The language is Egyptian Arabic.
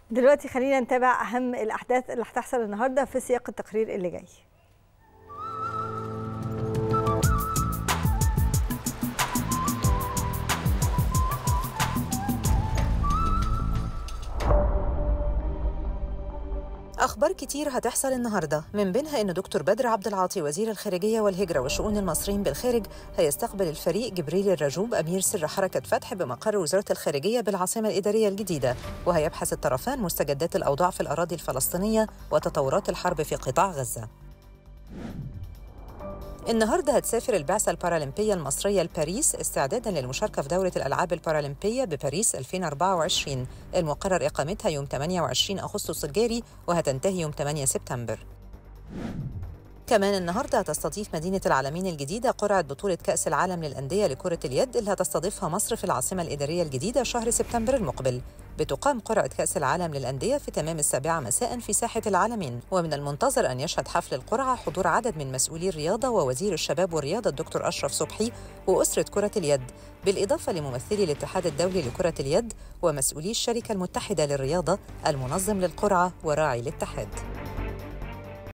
دلوقتي خلينا نتابع أهم الأحداث اللي هتحصل النهاردة في سياق التقرير اللي جاي أخبار كتير هتحصل النهاردة من بينها إن دكتور بدر عبد العاطي وزير الخارجية والهجرة وشؤون المصريين بالخارج هيستقبل الفريق جبريل الرجوب أمير سر حركة فتح بمقر وزارة الخارجية بالعاصمة الإدارية الجديدة وهيبحث الطرفان مستجدات الأوضاع في الأراضي الفلسطينية وتطورات الحرب في قطاع غزة النهارده هتسافر البعثة البارالمبية المصرية لباريس استعدادا للمشاركة في دورة الألعاب البارالمبية بباريس 2024 المقرر إقامتها يوم 28 أغسطس الجاري وهتنتهي يوم 8 سبتمبر. كمان النهارده هتستضيف مدينة العالمين الجديدة قرعة بطولة كأس العالم للأندية لكرة اليد اللي هتستضيفها مصر في العاصمة الإدارية الجديدة شهر سبتمبر المقبل. بتقام قرعة كأس العالم للأندية في تمام السابعة مساء في ساحة العالمين، ومن المنتظر أن يشهد حفل القرعة حضور عدد من مسؤولي الرياضة ووزير الشباب والرياضة الدكتور أشرف صبحي وأسرة كرة اليد، بالإضافة لممثلي الاتحاد الدولي لكرة اليد ومسؤولي الشركة المتحدة للرياضة المنظم للقرعة وراعي الاتحاد.